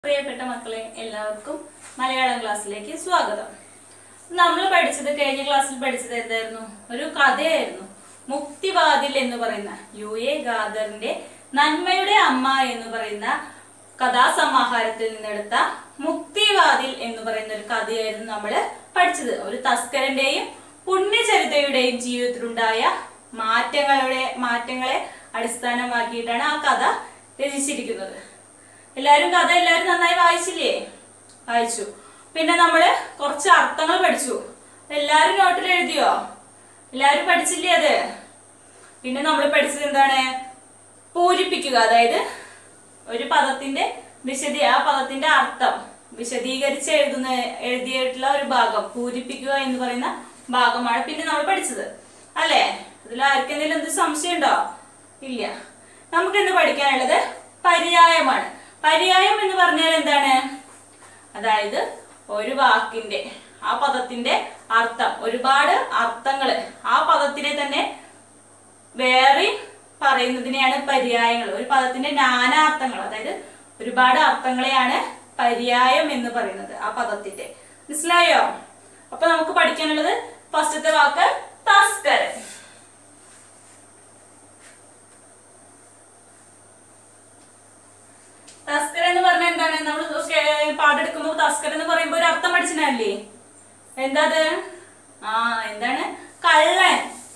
പ്രിയപ്പെട്ട മക്കളെ എല്ലാവർക്കും മലയാളം ക്ലാസ്സിലേക്ക് സ്വാഗതം നമ്മൾ പഠിച്ചത് കഴിഞ്ഞ ക്ലാസ്സിൽ പഠിച്ചത് എന്തായിരുന്നു ഒരു കഥയായിരുന്നു മുക്തിവാതിൽ എന്ന് പറയുന്ന യു എ ഖാദറിന്റെ നന്മയുടെ അമ്മ എന്ന് പറയുന്ന കഥാസമാഹാരത്തിൽ നിന്നെടുത്ത മുക്തിവാതിൽ എന്ന് പറയുന്ന ഒരു കഥയായിരുന്നു നമ്മൾ പഠിച്ചത് ഒരു തസ്കരന്റെയും പുണ്യചരിതയുടെയും ജീവിതത്തിലുണ്ടായ മാറ്റങ്ങളുടെ മാറ്റങ്ങളെ അടിസ്ഥാനമാക്കിയിട്ടാണ് ആ കഥ രചിച്ചിരിക്കുന്നത് എല്ലാരും കഥ എല്ലാരും നന്നായി വായിച്ചില്ലേ വായിച്ചു പിന്നെ നമ്മള് കുറച്ച് അർത്ഥങ്ങൾ പഠിച്ചു എല്ലാരും നോട്ടിൽ എഴുതിയോ എല്ലാരും പഠിച്ചില്ലേ അത് പിന്നെ നമ്മൾ പഠിച്ചത് എന്താണ് പൂരിപ്പിക്കുക അതായത് ഒരു പദത്തിന്റെ വിശദീ ആ പദത്തിന്റെ അർത്ഥം വിശദീകരിച്ച് എഴുതുന്ന എഴുതിയിട്ടുള്ള ഒരു ഭാഗം പൂരിപ്പിക്കുക എന്ന് പറയുന്ന ഭാഗമാണ് പിന്നെ നമ്മൾ പഠിച്ചത് അല്ലേ ഇതിൽ ആർക്കെന്തെങ്കിലും എന്ത് സംശയം ഉണ്ടോ ഇല്ല നമുക്ക് ഇന്ന് പഠിക്കാനുള്ളത് പര്യായമാണ് പര്യായം എന്ന് പറഞ്ഞാൽ എന്താണ് അതായത് ഒരു വാക്കിന്റെ ആ പദത്തിന്റെ അർത്ഥം ഒരുപാട് അർത്ഥങ്ങള് ആ പദത്തിനെ തന്നെ വേറെ പറയുന്നതിനെയാണ് പര്യായങ്ങൾ ഒരു പദത്തിന്റെ നാനാർത്ഥങ്ങൾ അതായത് ഒരുപാട് അർത്ഥങ്ങളെയാണ് പര്യായം എന്ന് പറയുന്നത് ആ പദത്തിന്റെ മനസ്സിലായോ അപ്പൊ നമുക്ക് പഠിക്കാനുള്ളത് ഫസ്റ്റത്തെ വാക്ക് തസ്കരൻ തസ്കർ എന്ന് പറഞ്ഞാൽ എന്താണ് നമ്മൾ പാടെടുക്കുമ്പോൾ തസ്കർ എന്ന് പറയുമ്പോൾ ഒരു അർത്ഥം പഠിച്ചിട്ടല്ലേ എന്താ അത് ആ എന്താണ് കള്ളൻ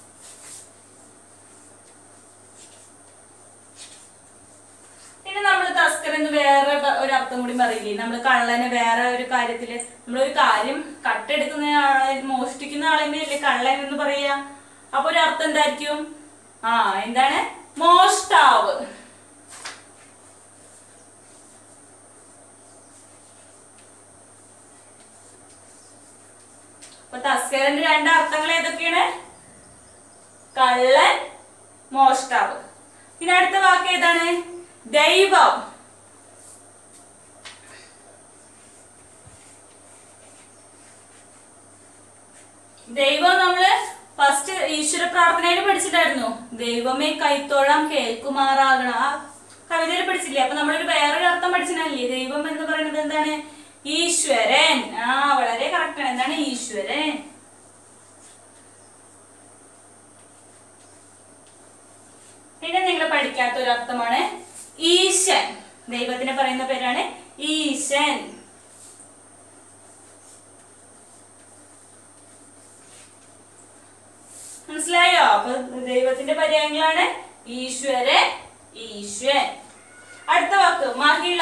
പിന്നെ നമ്മൾ തസ്കർ എന്ന് വേറെ പ- ഒരു അർത്ഥം കൂടി പറയില്ലേ നമ്മൾ കള്ളന് വേറെ ഒരു കാര്യത്തില് നമ്മളൊരു കാര്യം കട്ടെടുക്കുന്ന ആളെ മോഷ്ടിക്കുന്ന ആളെന്നെ അല്ലേ കള്ളൻ എന്ന് പറയാ അപ്പൊ ഒരു അർത്ഥം എന്തായിരിക്കും ആ എന്താണ് മോഷ്ടാവ് അപ്പൊ തസ്കരന്റെ രണ്ട് അർത്ഥങ്ങൾ ഏതൊക്കെയാണ് കള്ളൻ മോഷ്ടാവ് പിന്നെ അടുത്ത വാക്ക് ഏതാണ് ദൈവം ദൈവം നമ്മള് ഫസ്റ്റ് ഈശ്വര പ്രാർത്ഥനയിൽ പഠിച്ചിട്ടായിരുന്നു ദൈവമേ കൈത്തോഴാം കേൾക്കുമാറാകണം ആ കവിതയിൽ പഠിച്ചില്ലേ അപ്പൊ നമ്മളൊരു വേറൊരു അർത്ഥം പഠിച്ചിട്ടല്ലേ ദൈവം എന്ന് പറയുന്നത് എന്താണ് ഈശ്വരൻ ആ വളരെ കറക്റ്റ് ആണ് എന്താണ് ഈശ്വരൻ പിന്നെ നിങ്ങൾ പഠിക്കാത്ത ഒരു അർത്ഥമാണ് ഈശൻ ദൈവത്തിന് പറയുന്ന പേരാണ് ഈശൻ മനസ്സിലായോ അപ്പൊ ദൈവത്തിന്റെ പര്യായങ്ങളാണ് ഈശ്വരൻ ഈശ്വൻ അടുത്ത വാക്ക് മഹിള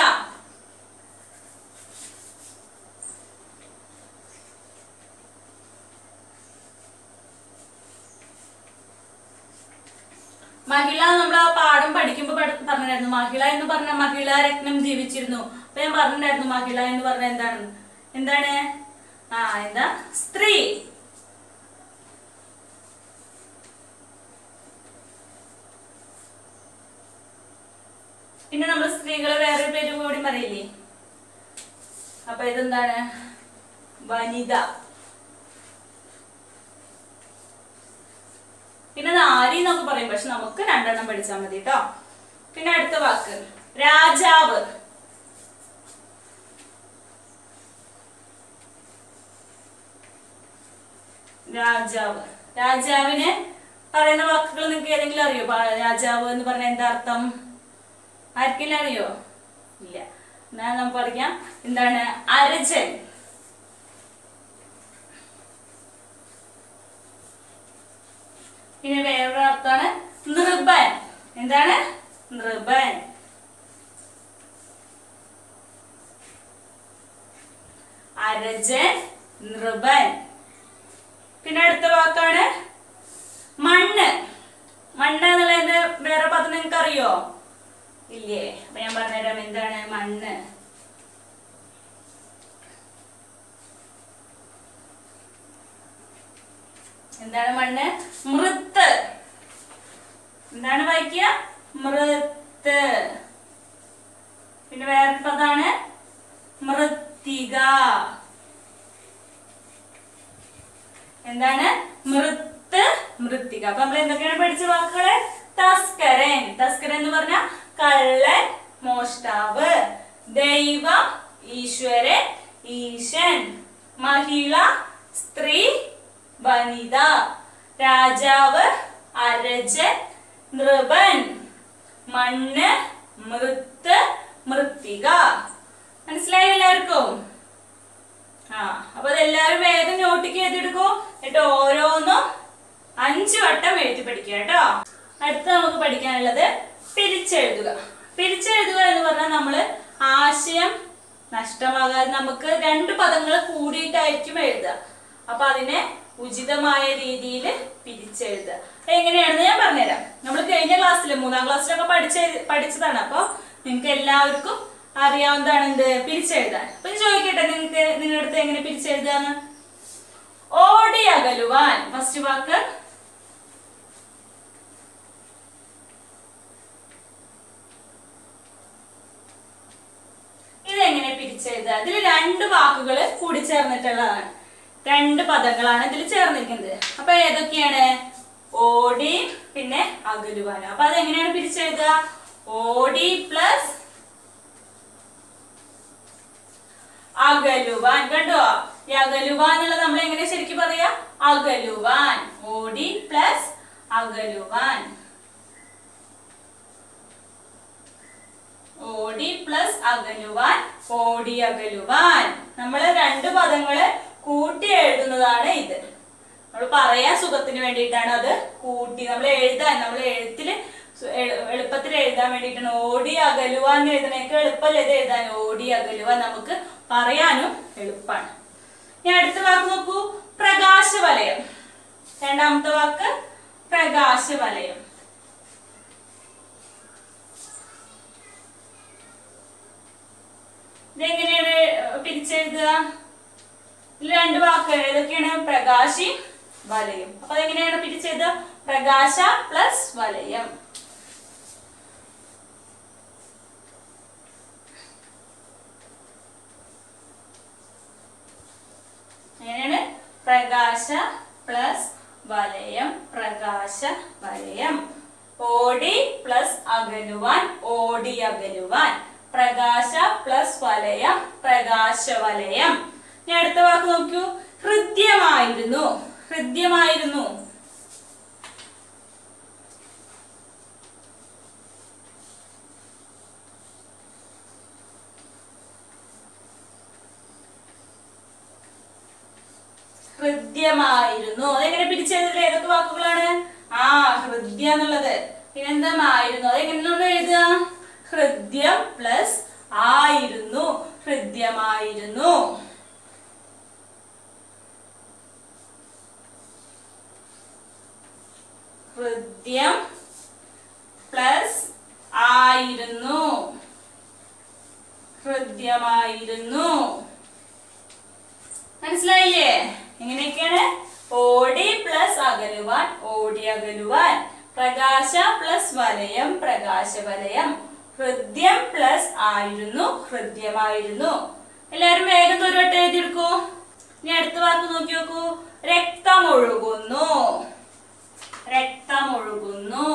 മഹിള നമ്മൾ ആ പാഠം പഠിക്കുമ്പോ പഠി- പറഞ്ഞിട്ടുണ്ടായിരുന്നു മഹിള എന്ന് പറഞ്ഞ മഹിള രത്നം ജീവിച്ചിരുന്നു അപ്പൊ ഞാൻ പറഞ്ഞിട്ടുണ്ടായിരുന്നു മഹിള എന്ന് പറഞ്ഞ എന്താണ് എന്താണ് ആ എന്താ സ്ത്രീ പിന്നെ നമ്മൾ സ്ത്രീകളെ വേറൊരു പേര് കൂടി പറയില്ലേ അപ്പൊ ഇതെന്താണ് വനിത പിന്നെ നാരി എന്നൊക്കെ പറയും പക്ഷെ നമുക്ക് രണ്ടെണ്ണം പഠിച്ചാൽ മതി കേട്ടോ പിന്നെ അടുത്ത വാക്ക് രാജാവ് രാജാവ് രാജാവിന് പറയുന്ന വാക്കുകൾ നിങ്ങൾക്ക് ഏതെങ്കിലും അറിയോ പ- രാജാവ് എന്ന് പറഞ്ഞ എന്താ അർത്ഥം ആർക്കെങ്കിലും അറിയോ ഇല്ല എന്നാ നമുക്ക് പഠിക്കാം എന്താണ് അരജൻ പിന്നെ വേറൊരു അർത്ഥമാണ് നൃപൻ എന്താണ് നൃപൻ അരജൻ നൃപൻ പിന്നെ അടുത്ത വാക്കാണ് മണ്ണ് മണ്ണ് എന്നുള്ളതിന്റെ വേറെ പദം നിങ്ങൾക്ക് അറിയോ ഇല്ലേ അപ്പൊ ഞാൻ പറഞ്ഞുതരാം എന്താണ് മണ്ണ് എന്താണ് മണ്ണ് മൃത്ത് എന്താണ് വായിക്കുക മൃത്ത് പിന്നെ വേറെ പദാണ് മൃത്തിക എന്താണ് മൃത്ത് മൃത്തിക അപ്പൊ നമ്മൾ എന്തൊക്കെയാണ് പഠിച്ച വാക്കുകള് തസ്കരൻ തസ്കരൻ എന്ന് പറഞ്ഞ കള്ളൻ മോഷ്ടാവ് ദൈവം ഈശ്വരൻ ഈശൻ മഹിള സ്ത്രീ വനിത രാജാവ് അരജൻ നൃപൻ മണ്ണ് മൃത്ത് മൃത്തിക മനസ്സിലായി എല്ലാവർക്കും ആ അപ്പൊ അതെല്ലാവരും വേഗം നോട്ടിക്ക് എഴുതിയെടുക്കൂ എന്നിട്ട് ഓരോന്നും അഞ്ചു വട്ടം എഴുതി പഠിക്കുക കേട്ടോ അടുത്ത നമുക്ക് പഠിക്കാനുള്ളത് പിരിച്ചെഴുതുക പിരിച്ചെഴുതുക എന്ന് പറഞ്ഞാൽ നമ്മള് ആശയം നഷ്ടമാകാതെ നമുക്ക് രണ്ട് പദങ്ങൾ കൂടിയിട്ടായിരിക്കും എഴുതുക അപ്പൊ അതിനെ ഉചിതമായ രീതിയിൽ പിരിച്ചെഴുതുക എങ്ങനെയാണെന്ന് ഞാൻ പറഞ്ഞുതരാം നമ്മൾ കഴിഞ്ഞ ക്ലാസ്സിൽ മൂന്നാം ക്ലാസ്സിലൊക്കെ പഠിച്ച പഠിച്ചതാണ് അപ്പൊ നിങ്ങൾക്ക് എല്ലാവർക്കും അറിയാവുന്നതാണ് എന്ത് പിരിച്ചെഴുതാൻ അപ്പൊ ഞാൻ ചോദിക്കട്ടെ നിങ്ങൾക്ക് നിങ്ങളുടെ അടുത്ത് എങ്ങനെ പിരിച്ചെഴുതാന്ന് ഓടി അകലുവാൻ ഫസ്റ്റ് വാക്ക് ഇതെങ്ങനെ പിരിച്ചെഴുതുക ഇതിൽ രണ്ട് വാക്കുകൾ കൂടി ചേർന്നിട്ടുള്ളതാണ് രണ്ട് പദങ്ങളാണ് ഇതിൽ ചേർന്നിരിക്കുന്നത് അപ്പൊ ഏതൊക്കെയാണ് ഓടി പിന്നെ അകലുവാൻ അപ്പൊ അതെങ്ങനെയാണ് പിരിച്ചെഴുതുക ഓടി പ്ലസ് അകലുവാൻ കണ്ടോ ഈ അകലുവാൻ എന്നുള്ളത് നമ്മൾ എങ്ങനെ ശരിക്കും പറയാ അകലുവാൻ ഓടി പ്ലസ് അകലുവാൻ ഓടി പ്ലസ് അകലുവാൻ ഓടി അകലുവാൻ നമ്മൾ രണ്ട് പദങ്ങള് കൂട്ടി എഴുതുന്നതാണ് ഇത് നമ്മൾ പറയാൻ സുഖത്തിന് വേണ്ടിയിട്ടാണ് അത് കൂട്ടി നമ്മൾ എഴുതാൻ നമ്മൾ എഴുത്തില് സു- എളു- എളുപ്പത്തിൽ എഴുതാൻ വേണ്ടിയിട്ടാണ് ഓടി അകലുവാൻ എന്ന് എഴുതണേക്ക് എളുപ്പമല്ല ഇത് എഴുതാൻ ഓടി അകലുവാൻ നമുക്ക് പറയാനും എളുപ്പമാണ് ഇനി അടുത്ത വാക്ക് നോക്കൂ പ്രകാശവലയം രണ്ടാമത്തെ വാക്ക് പ്രകാശവലയം ഇതെങ്ങനെയാണ് പിരിച്ചെഴുതുക ഇതിൽ രണ്ട് വാക്കുകൾ ഏതൊക്കെയാണ് പ്രകാശി വലയം അപ്പൊ അതെങ്ങനെയാണ് പിരിച്ചെഴുതുക പ്രകാശ പ്ലസ് വലയം എങ്ങനെയാണ് പ്രകാശ പ്ലസ് വലയം പ്രകാശ വലയം ഓടി പ്ലസ് അകലുവാൻ ഓടി അകലുവാൻ പ്രകാശ പ്ലസ് വലയം പ്രകാശ വലയം ഇനി അടുത്ത വാക്ക് നോക്കൂ ഹൃദ്യമായിരുന്നു ഹൃദ്യമായിരുന്നു ഹൃദ്യമായിരുന്നു അതെങ്ങനെ പിരിച്ചെഴുതില്ല ഏതൊക്കെ വാക്കുകളാണ് ആ ഹൃദ്യം എന്നുള്ളത് പിന്നെന്തായിരുന്നു അതെങ്ങനെ നമ്മൾ എഴുതുക ഹൃദ്യം പ്ലസ് ആയിരുന്നു ഹൃദ്യമായിരുന്നു ഹൃദ്യം പ്ലസ് ആയിരുന്നു ഹൃദ്യമായിരുന്നു മനസ്സിലായില്ലേ എങ്ങനെയൊക്കെയാണ് ഓടി പ്ലസ് അകലുവാൻ ഓടി അകലുവാൻ പ്രകാശ പ്ലസ് വലയം പ്രകാശ വലയം ഹൃദ്യം പ്ലസ് ആയിരുന്നു ഹൃദ്യമായിരുന്നു എല്ലാരും വേഗം ഒരു വട്ടം എഴുതിയെടുക്കൂ ഇനി അടുത്ത വാക്ക് നോക്കി നോക്കൂ രക്തമൊഴുകുന്നു രക്തമൊഴുകുന്നു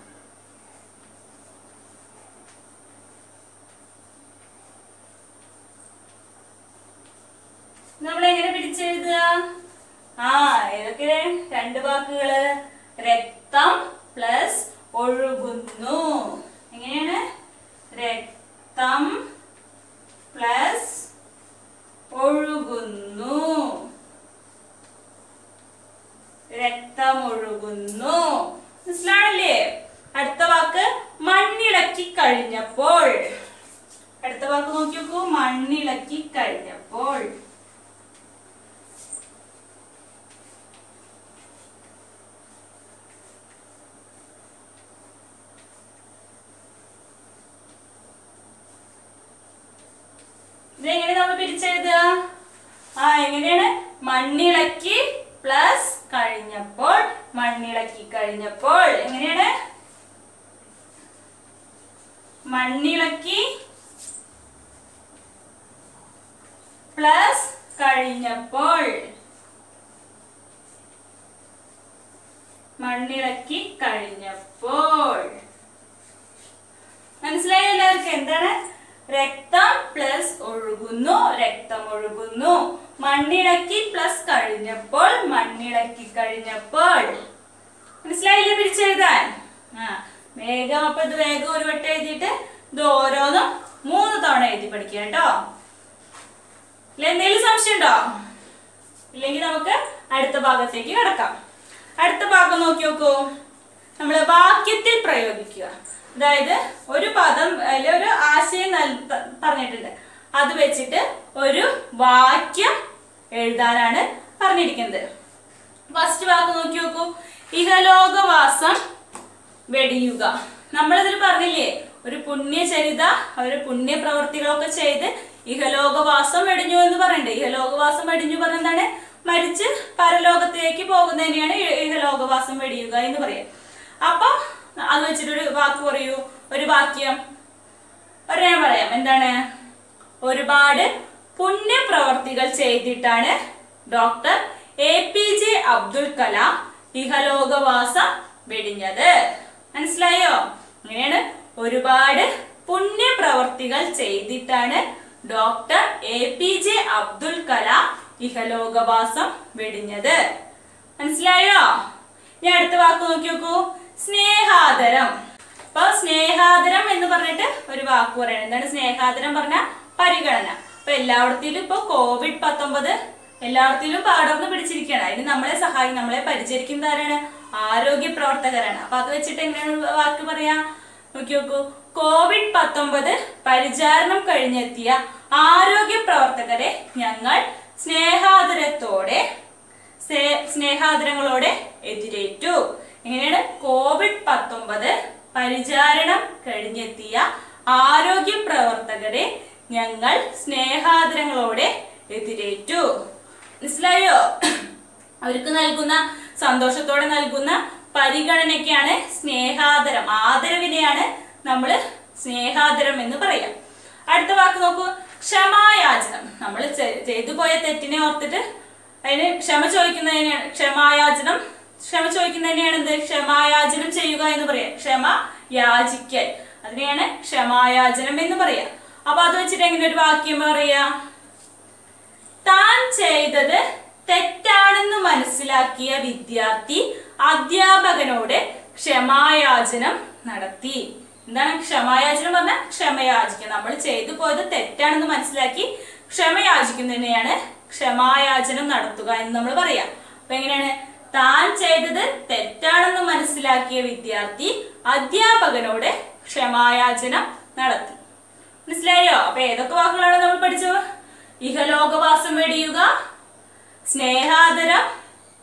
നമ്മൾ എങ്ങനെ പിടിച്ചെഴുതുക ആ ഏതൊക്കെ രണ്ട് വാക്കുകള് രക്തം പ്ലസ് ഒഴുകുന്നു എങ്ങനെയാണ് രക്തം പ്ലസ് ഒഴുകുന്നു രക്തം ഒഴുകുന്നു മനസ്സിലാണല്ലേ അടുത്ത വാക്ക് മണ്ണിളക്കി കഴിഞ്ഞപ്പോൾ അടുത്ത വാക്ക് നോക്കി നോക്കൂ മണ്ണിളക്കി കഴിഞ്ഞപ്പോൾ ഇതെങ്ങനെ നമ്മൾ പിരിച്ചെഴുതുക ആ എങ്ങനെയാണ് മണ്ണിളക്കി പ്ലസ് കഴിഞ്ഞപ്പോൾ മണ്ണിളക്കി കഴിഞ്ഞപ്പോൾ എങ്ങനെയാണ് മണ്ണിളക്കി പ്ലസ് കഴിഞ്ഞപ്പോൾ മണ്ണിളക്കി കഴിഞ്ഞപ്പോൾ മനസ്സിലായി എല്ലാവർക്കും എന്താണ് രക്തം പ്ലസ് ഒഴുകുന്നു രക്തം ഒഴുകുന്നു മണ്ണിളക്കി പ്ലസ് കഴിഞ്ഞപ്പോൾ മണ്ണിളക്കി കഴിഞ്ഞപ്പോൾ മനസ്സിലായില്ലേ പിരിച്ചെഴുതാൻ ആ വേഗം അപ്പൊ ഇത് വേഗം ഒരു വട്ടം എഴുതിയിട്ട് ഇത് ഓരോന്നും മൂന്ന് തവണ എഴുതി പഠിക്കുക കേട്ടോ ഇല്ല എന്തെങ്കിലും സംശയം ഉണ്ടോ ഇല്ലെങ്കിൽ നമുക്ക് അടുത്ത ഭാഗത്തേക്ക് കിടക്കാം അടുത്ത ഭാഗം നോക്കി നോക്കൂ നമ്മൾ വാക്യത്തിൽ പ്രയോഗിക്കുക അതായത് ഒരു പദം അല്ലെ ഒരു ആശയം നൽ- ത- പറഞ്ഞിട്ടുണ്ട് അത് വെച്ചിട്ട് ഒരു വാക്യം എഴുതാനാണ് പറഞ്ഞിരിക്കുന്നത് ഫസ്റ്റ് വാക്ക് നോക്കി നോക്കൂ ഇഹലോകവാസം വെടിയുക നമ്മളിതിൽ പറഞ്ഞില്ലേ ഒരു പുണ്യചരിത ഒരു പുണ്യപ്രവർത്തികളൊക്കെ ചെയ്ത് ഇഹലോകവാസം വെടിഞ്ഞു എന്ന് പറയണ്ടേ ഇഹലോകവാസം വെടിഞ്ഞു പറഞ്ഞ എന്താണ് മരിച്ച് പരലോകത്തേക്ക് പോകുന്നതിനെയാണ് ഇ- ഇഹലോകവാസം വെടിയുക എന്ന് പറയാം അപ്പൊ അത് വെച്ചിട്ടൊരു വാക്ക് പറയൂ ഒരു വാക്യം ഒരേ പറയാം എന്താണ് ഒരുപാട് പുണ്യപ്രവർത്തികൾ ചെയ്തിട്ടാണ് doctor A P J Abdul Kalam ഇഹലോകവാസം വെടിഞ്ഞത് മനസ്സിലായോ അങ്ങനെയാണ് ഒരുപാട് പുണ്യപ്രവർത്തികൾ ചെയ്തിട്ടാണ് doctor A P J Abdul Kalam ഇഹലോകവാസം വെടിഞ്ഞത് മനസ്സിലായോ ഞാൻ അടുത്ത വാക്ക് നോക്കി നോക്കൂ സ്നേഹാദരം അപ്പൊ സ്നേഹാദരം എന്ന് പറഞ്ഞിട്ട് ഒരു വാക്ക് പറയണം എന്താണ് സ്നേഹാദരം പറഞ്ഞ പരിഗണന അപ്പൊ എല്ലായിടത്തിലും ഇപ്പൊ കോവിഡ് പത്തൊമ്പത് എല്ലായിടത്തിലും പടർന്നു പിടിച്ചിരിക്കുകയാണ് അതിന് നമ്മളെ സഹായിക്കും നമ്മളെ പരിചരിക്കുന്നത് ആരാണ് ആരോഗ്യ പ്രവർത്തകരാണ് അപ്പൊ അത് വെച്ചിട്ട് എങ്ങനെയാണ് വാക്ക് പറയാ നോക്കി നോക്കൂ കോവിഡ് പത്തൊമ്പത് പരിചാരണം കഴിഞ്ഞെത്തിയ ആരോഗ്യ പ്രവർത്തകരെ ഞങ്ങൾ സ്നേഹാദരത്തോടെ സ്നേ- സ്നേഹാദരങ്ങളോടെ എതിരേറ്റു എങ്ങനെയാണ് കോവിഡ് പത്തൊമ്പത് പരിചാരണം കഴിഞ്ഞെത്തിയ ആരോഗ്യ പ്രവർത്തകരെ ഞങ്ങൾ സ്നേഹാദരങ്ങളോടെ എതിരേറ്റു മനസ്സിലായോ അവർക്ക് നൽകുന്ന സന്തോഷത്തോടെ നൽകുന്ന പരിഗണനയ്ക്കാണ് സ്നേഹാദരം ആദരവിനെയാണ് നമ്മൾ സ്നേഹാദരം എന്ന് പറയാം അടുത്ത വാക്ക് നോക്കൂ ക്ഷമായാചനം നമ്മൾ ചെയ്തു പോയ തെറ്റിനെ ഓർത്തിട്ട് അതിന് ക്ഷമ ചോദിക്കുന്നതിനെയാണ് ക്ഷമായാചനം ക്ഷമ ചോദിക്കുന്നതിനെയാണ് എന്ത് ക്ഷമായാചനം ചെയ്യുക എന്ന് പറയാം ക്ഷമ യാചിക്കൽ അതിനെയാണ് ക്ഷമായാചനം എന്ന് പറയാം അപ്പൊ അത് വെച്ചിട്ട് എങ്ങനെ ഒരു വാക്യം പറയാ താൻ ചെയ്തത് തെറ്റാണെന്ന് മനസ്സിലാക്കിയ വിദ്യാർത്ഥി അധ്യാപകനോട് ക്ഷമായാചനം നടത്തി എന്താണ് ക്ഷമായാചനം പറഞ്ഞാൽ ക്ഷമയാചിക്കുക നമ്മൾ ചെയ്തു പോയത് തെറ്റാണെന്ന് മനസ്സിലാക്കി ക്ഷമയാചിക്കുന്നതിനെയാണ് ക്ഷമായാചനം നടത്തുക എന്ന് നമ്മൾ പറയാം അപ്പൊ എങ്ങനെയാണ് താൻ ചെയ്തത് തെറ്റാണെന്ന് മനസ്സിലാക്കിയ വിദ്യാർത്ഥി അധ്യാപകനോട് ക്ഷമായാചനം നടത്തി മനസ്സിലായോ അപ്പൊ ഏതൊക്കെ വാക്കുകളാണ് നമ്മൾ പഠിച്ചത് ഇഹലോകവാസം വെടിയുക സ്നേഹാദരം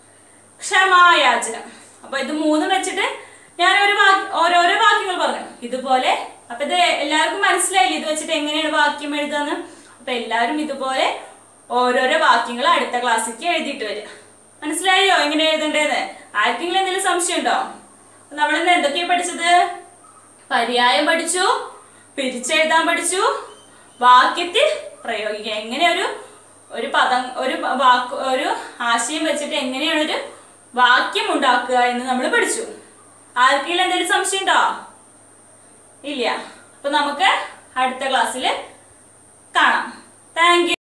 ക്ഷമായാചനം അപ്പൊ ഇത് മൂന്നും വെച്ചിട്ട് ഞാൻ ഒരു വാക്ക് ഓരോരോ വാക്യങ്ങൾ പറഞ്ഞു ഇതുപോലെ അപ്പൊ ഇത് എല്ലാവർക്കും മനസ്സിലായില്ലേ ഇത് വെച്ചിട്ട് എങ്ങനെയാണ് വാക്യം എഴുതാന്ന് അപ്പൊ എല്ലാവരും ഇതുപോലെ ഓരോരോ വാക്യങ്ങൾ അടുത്ത ക്ലാസ്സിലേക്ക് എഴുതിയിട്ട് വരിക മനസ്സിലായോ എങ്ങനെ എഴുതണ്ടേന്ന് ആർക്കെങ്കിലും എന്തെങ്കിലും സംശയം ഉണ്ടോ നമ്മൾ ഇന്ന് എന്തൊക്കെയാ പഠിച്ചത് പര്യായം പഠിച്ചു പിരിച്ചെഴുതാൻ പഠിച്ചു വാക്യത്തിൽ പ്രയോഗിക്കുക എങ്ങനെ ഒരു ഒരു പദം ഒരു വാക്ക് ഒരു ആശയം വെച്ചിട്ട് എങ്ങനെയാണ് ഒരു വാക്യം ഉണ്ടാക്കുക എന്ന് നമ്മൾ പഠിച്ചു ആർക്കെങ്കിലും എന്തെങ്കിലും സംശയം ഉണ്ടോ ഇല്ല അപ്പൊ നമുക്ക് അടുത്ത ക്ലാസ്സിൽ കാണാം താങ്ക്